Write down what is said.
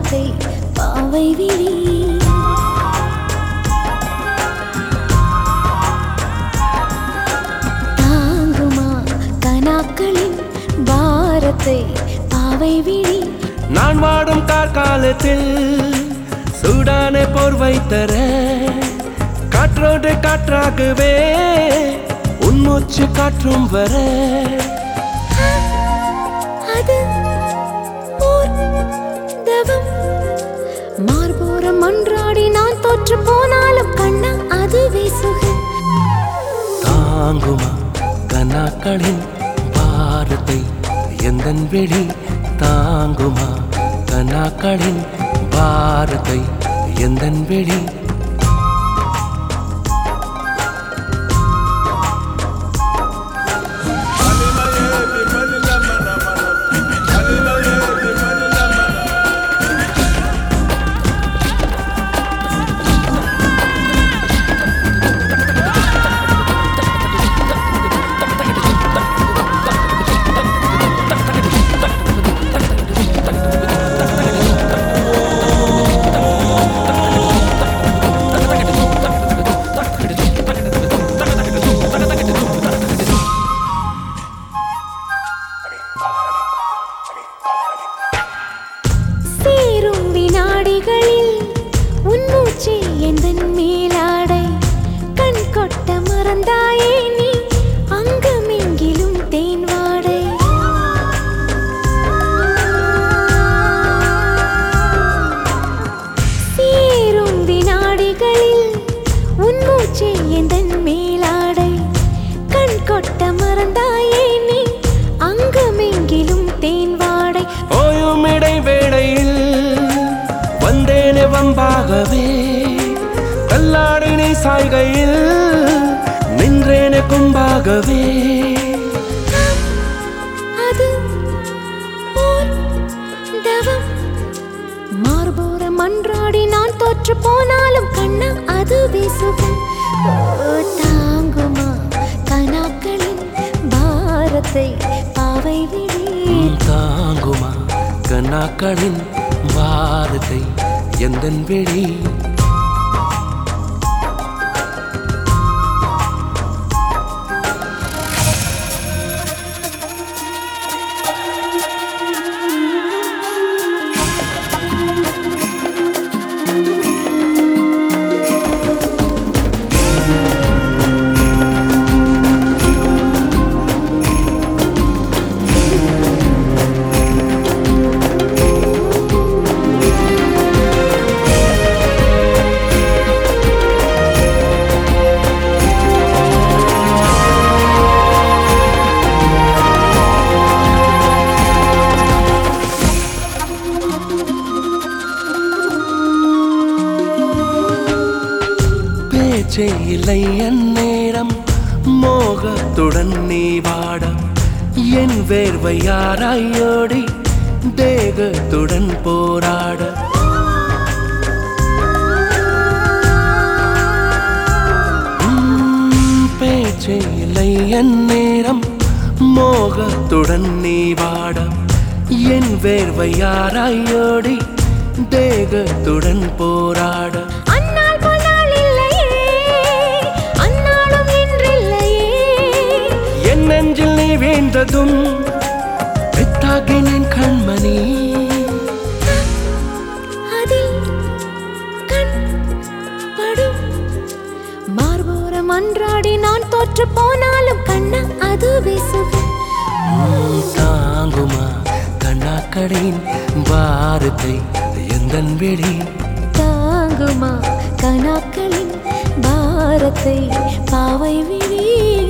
பாரத்தை பாவை விழி தாங்குமா கனாக்களின் பாரத்தை பாவை விழி நான் வாடும் கார்காலத்தில் சூடான போர்வை தர காற்றோடு காற்றாகவே உன்மூச்சு காற்றும் வர அது ஓர் தவம் மார்போரம் மன்றாடி நான் தோற்று போனாலும் கண்ணா அதுவே சுகம் தாங்குமா கனாக்களின் பாரத்தை எந்தன் வெளி தாங்குமா கனாக்களின் பாரத்தை எந்தன் வெளி சேரும் வினாடிகளில் உன் மூச்சே எந்தன் மேலாடை கண் கொட்ட மறந்தாயே நீ அங்கமெங்கிலும் தேன் வாடை சேரும் வினாடிகளில் உன் மூச்சே எந்தன் மேலாடை கண் கொட்ட மறந்தாயே நீ அங்கமெங்கிலும் தேன் வாடை ஓயும் இடைவேளையில் வந்தேனே வம்பாகவே கல்லாடினை சாய்கையில் நின்றேனே கும்பாகவே அது ஓர் தவம் மார்போரம் மன்றாடி நான் தோற்று போனாலும் கண்ணா அதுவே சுகம் ஓ, தாங்குமா கனாக்களின் பாரத்தை பாவை விழி தாங்குமா கண்ணாக்களின் பாரத்தை எந்தன் வெளி பேச்சே இல்லை என் நேரம் மோகத்துடன் நீ வாட என் வேர்வை யாராயோடி தேகத்துடன் போராட உம், பேச்சே இல்லை என் நேரம் மோகத்துடன் நீ வாட என் வேர்வை யாராயோடி தேகத்துடன் போராட அந்நாள் போனால் இல்லையே அந்நாளும் இன்றில்லையே என் நெஞ்சில் நீ வீழ்ந்ததும் பெத்தாகினேன் கண்மணி அதில் கண் படும் மார்போரம் அன்றாடி நான் தோற்று போனாலும் கண்ணா அதுவே சுகம் தாங்குமா கண்ணாக்கடின் பாரத்தை எந்தன் வெளி தாங்குமா கனாக்களின் பாரத்தை பாவை விழி